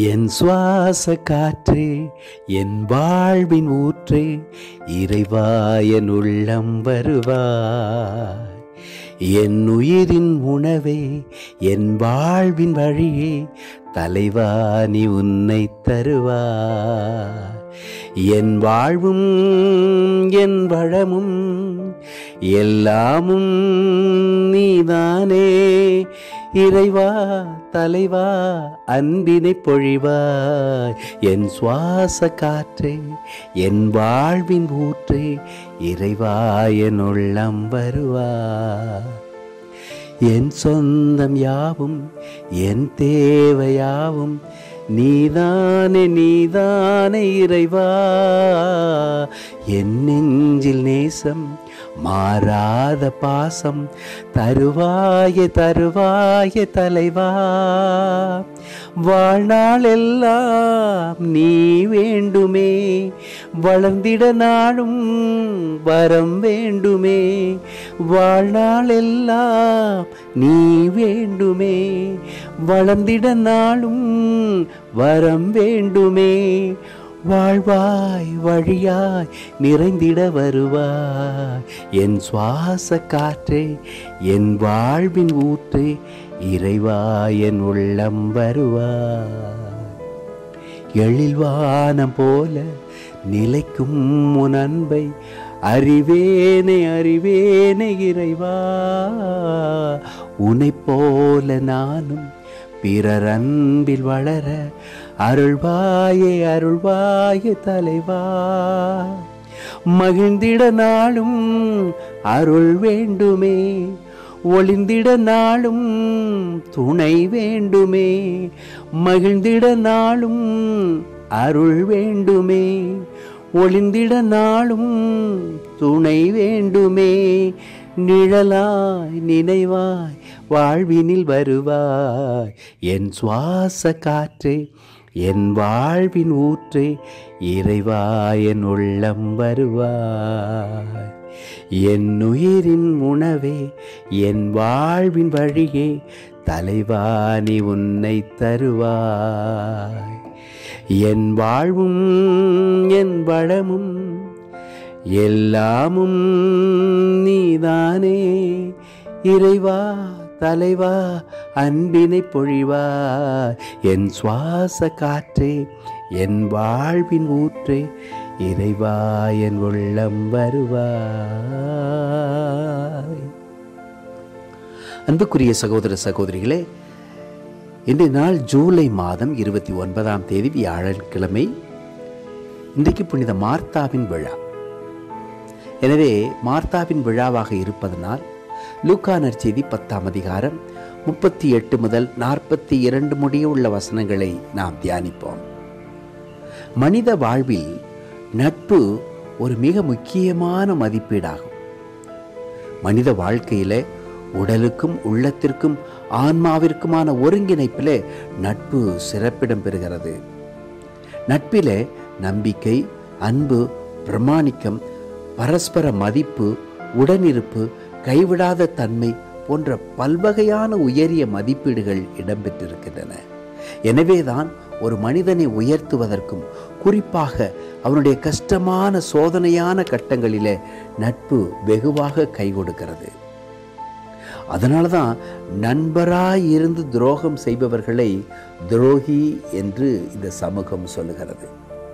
என் சுவாச காற்றே என் வாழ்வின் ஊற்றே இறைவா என் உள்ளம் வருவாய் என் உயிரின் உணவே என் வாழ்வின் வழியே தலைவா நீ உன்னை தருவாய் என் வாழ்வும் என் வளமும் எல்லாமும் நீதானே இறைவா தலைவா அன்பினை பொழிவாய் என் சுவாச காற்றே என் வாழ்வின் ஊற்றே இறைவா என் உள்ளம் வருவாய் என் சொந்தம் யாவும் என் தேவையாவும் நீதானே நீதானே இறைவா என் நெஞ்சில் நேசம் மாறாத பாசம் தருவாய தருவாய தலைவா வாழ்நாள் எல்லாம் நீ வேண்டுமே வளர்ந்திட நாளும் வரம் வேண்டுமே வாழ்நாள் எல்லாம் நீ வேண்டுமே வளர்ந்திட நாளும் வரம் வேண்டுமே வாழ்வாய் வழியாய் நிறைந்திட வருவாய் என் சுவாச காற்றே என் வாழ்வின் ஊற்றே இறைவா என் உள்ளம் வருவாய் எழில்வானம் போல நிலைக்கும் உன் அன்பை அறிவேனே அறிவேனே இறைவா உன்னை போல நானும் பிறர் அன்பில் வளர அருள்வாயே அருள்வாயே தலைவா மகிழ்ந்திட நாளும் அருள் வேண்டுமே ஒளிந்திட நாளும் துணை வேண்டுமே மகிழ்ந்திட நாளும் அருள் வேண்டுமே ஒளிந்திட நாளும் துணை வேண்டுமே நிழலாய் நினைவாய் வாழ்வினில் வருவாய் என் சுவாச காற்றே என் வாழ்வின் ஊற்றே இறைவா என் உள்ளம் வருவாய் என் உயிரின் உணவே என் வாழ்வின் வழியே தலைவா நீ உன்னை தருவாய் என் வாழ்வும் என் வளமும் எல்லாமும் நீதானே இறைவா தலைவா அன்பினை பொழிவாய் என் சுவாச காற்றே என் வாழ்வின் ஊற்றே இறைவா என் உள்ளம் வருவாய் அன்புக்குரிய சகோதர சகோதரிகளே இன்றைய நாள் ஜூலை மாதம் இருபத்தி ஒன்பதாம் தேதி வியாழக்கிழமை இன்றைக்கு புனித மார்த்தாவின் விழா எனவே மார்த்தாவின் விழாவாக இருப்பதனால் லூக்கா நற்செய்தி பத்தாம் அதிகாரம் முப்பத்தி எட்டு முதல் நாற்பத்தி இரண்டு முடிய உள்ள வசனங்களை நாம் தியானிப்போம் மனித வாழ்வில் நட்பு ஒரு மிக முக்கியமான மதிப்பீடாகும் மனித வாழ்க்கையில உடலுக்கும் உள்ளத்திற்கும் ஆன்மாவிற்குமான ஒருங்கிணைப்பிலே நட்பு சிறப்பிடம் பெறுகிறது நட்பிலே நம்பிக்கை அன்பு பிரமாணிக்கம் பரஸ்பர மதிப்பு உடனிருப்பு கைவிடாத தன்மை போன்ற பல்வகையான உயரிய மதிப்பீடுகள் இடம்பெற்றிருக்கின்றன எனவேதான் ஒரு மனிதனை உயர்த்துவதற்கும் குறிப்பாக அவனுடைய கஷ்டமான சோதனையான கட்டங்களிலே நட்பு வெகுவாக கை கொடுக்கிறது அதனால தான் நண்பராய் இருந்து துரோகம் செய்பவர்களை துரோகி என்று இந்த சமூகம் சொல்லுகிறது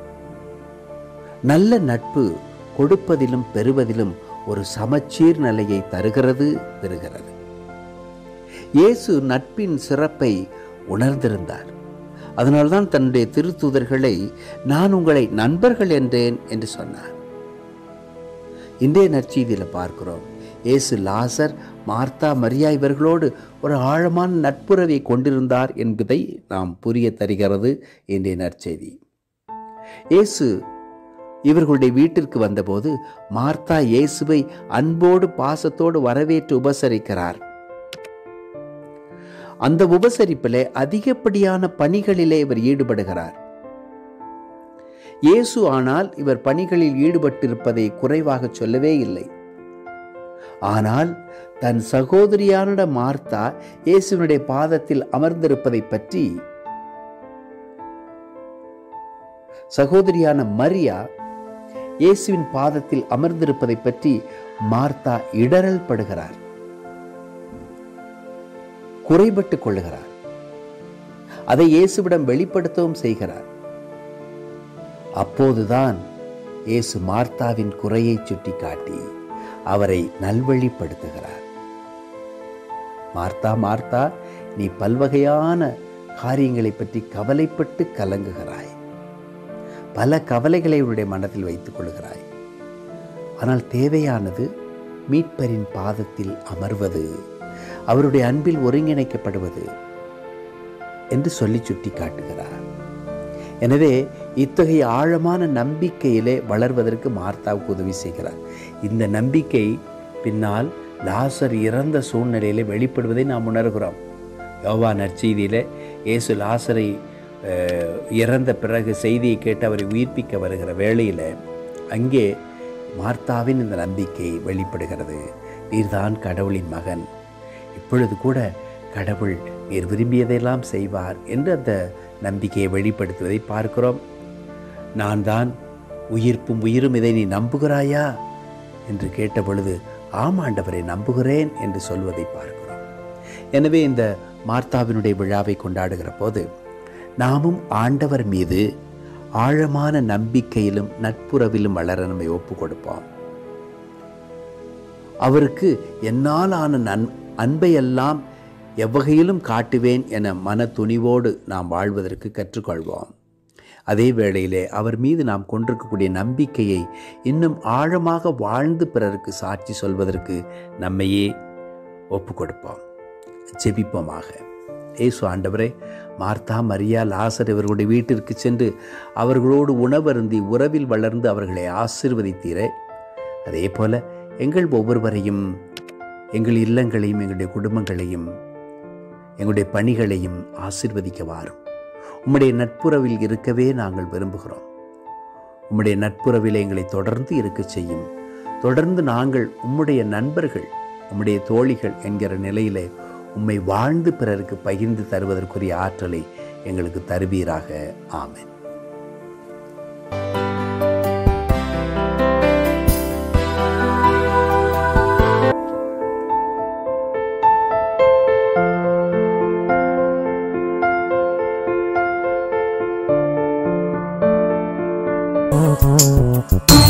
நல்ல நட்பு கொடுப்பதிலும் பெறுவதிலும் ஒரு சமச்சீர் நிலையை தருகிறது பெறுகிறது இயேசு நட்பின் சிறப்பை உணர்ந்திருந்தார் அதனால்தான் தன்னுடைய திருத்தூதர்களை நான் உங்களை நண்பர்கள் என்றேன் என்று சொன்னார் இன்றைய நற்செய்தியில் பார்க்கிறோம் இயேசு லாசர் மார்த்தா மரியா இவர்களோடு ஒரு ஆழமான நட்புறவை கொண்டிருந்தார் என்பதை நாம் புரிய தருகிறது இன்றைய நற்செய்தி இயேசு இவர்களுடைய வீட்டிற்கு வந்தபோது மார்த்தா இயேசுவை அன்போடு பாசத்தோடு வரவேற்று உபசரிக்கிறார் அந்த உபசரிப்பிலே அதிகப்படியான பணிகளிலே இவர் ஈடுபடுகிறார் இயேசு ஆனால் இவர் பணிகளில் ஈடுபட்டிருப்பதை குறைவாக சொல்லவே இல்லை ஆனால் தன் சகோதரியான மார்த்தா இயேசுவினுடைய பாதத்தில் அமர்ந்திருப்பதை பற்றி சகோதரியான மரியா இயேசுவின் பாதத்தில் அமர்ந்திருப்பதை பற்றி மார்த்தா இடரல் படுகிறார் குறைபட்டுக் கொள்ளுகிறார் அதை இயேசுவிடம் வெளிப்படுத்தவும் செய்கிறார் அப்போதுதான் இயேசு மார்த்தாவின் குறையை சுட்டிக்காட்டி அவரை நல்வழிப்படுத்துகிறார் மார்த்தா மார்த்தா நீ பல்வகையான காரியங்களை பற்றி கவலைப்பட்டு கலங்குகிறாய் பல கவலைகளை உன்னுடைய மனதில் வைத்துக் கொள்கிறாய் ஆனால் தேவையானது மீட்பரின் பாதத்தில் அமர்வது அவருடைய அன்பில் ஒருங்கிணைக்கப்படுவது என்று சொல்லி சுட்டி காட்டுகிறார் எனவே இத்தகைய ஆழமான நம்பிக்கையிலே வளர்வதற்கு மார்த்தாவுக்கு உதவி செய்கிறார் இந்த நம்பிக்கை பின்னால் லாசர் இறந்த சூழ்நிலையிலே வெளிப்படுவதை நாம் உணர்கிறோம் யோவா நற்செய்தியிலே இயேசு லாசரை அஹ், இறந்த பிறகு செய்தியை கேட்டு அவரை உயிர்ப்பிக்க வருகிற வேளையில் அங்கே மார்த்தாவின் இந்த நம்பிக்கை வெளிப்படுகிறது நீர்தான் கடவுளின் மகன் இப்பொழுது கூட கடவுள் நீர் விரும்பியதையெல்லாம் செய்வார் என்று அந்த நம்பிக்கையை வெளிப்படுத்துவதை பார்க்கிறோம் நான் தான் உயிர்ப்பும் உயிரும் இதை நீ நம்புகிறாயா என்று கேட்ட பொழுது ஆம் ஆண்டவரை நம்புகிறேன் என்று சொல்வதை பார்க்கிறோம் எனவே இந்த மார்த்தாவினுடைய விழாவை கொண்டாடுகிற போது நாமும் ஆண்டவர் மீது ஆழமான நம்பிக்கையிலும் நட்புறவிலும் வளர நம்மை ஒப்பு கொடுப்போம் அவருக்கு என்னால் ஆன நன் அன்பையெல்லாம் எவ்வகையிலும் காட்டுவேன் என மன துணிவோடு நாம் வாழ்வதற்கு கற்றுக்கொள்வோம் அதே வேளையிலே அவர் மீது நாம் கொண்டிருக்கக்கூடிய நம்பிக்கையை இன்னும் ஆழமாக வாழ்ந்து பிறருக்கு சாட்சி சொல்வதற்கு நம்மையே ஒப்பு கொடுப்போம் ஜெபிப்போமாக ஏசு ஆண்டவரே மார்த்தா மரியா லாசர் இவர்களுடைய வீட்டிற்கு சென்று அவர்களோடு உணவருந்தி உறவில் வளர்ந்து அவர்களை ஆசிர்வதித்தீரே அதே போல எங்கள் ஒவ்வொருவரையும் எங்கள் இல்லங்களையும் எங்களுடைய குடும்பங்களையும் எங்களுடைய பணிகளையும் ஆசிர்வதிக்க வாரும் உம்முடைய நட்புறவில் இருக்கவே நாங்கள் விரும்புகிறோம் உம்முடைய நட்புறவில் எங்களை தொடர்ந்து இருக்கச் செய்யும் தொடர்ந்து நாங்கள் உம்முடைய நண்பர்கள் உம்முடைய தோழிகள் என்கிற நிலையிலே உம்மை வாழ்ந்து பிறருக்கு பகிர்ந்து தருவதற்குரிய ஆற்றலை எங்களுக்கு தருவீராக ஆமென் Thank you.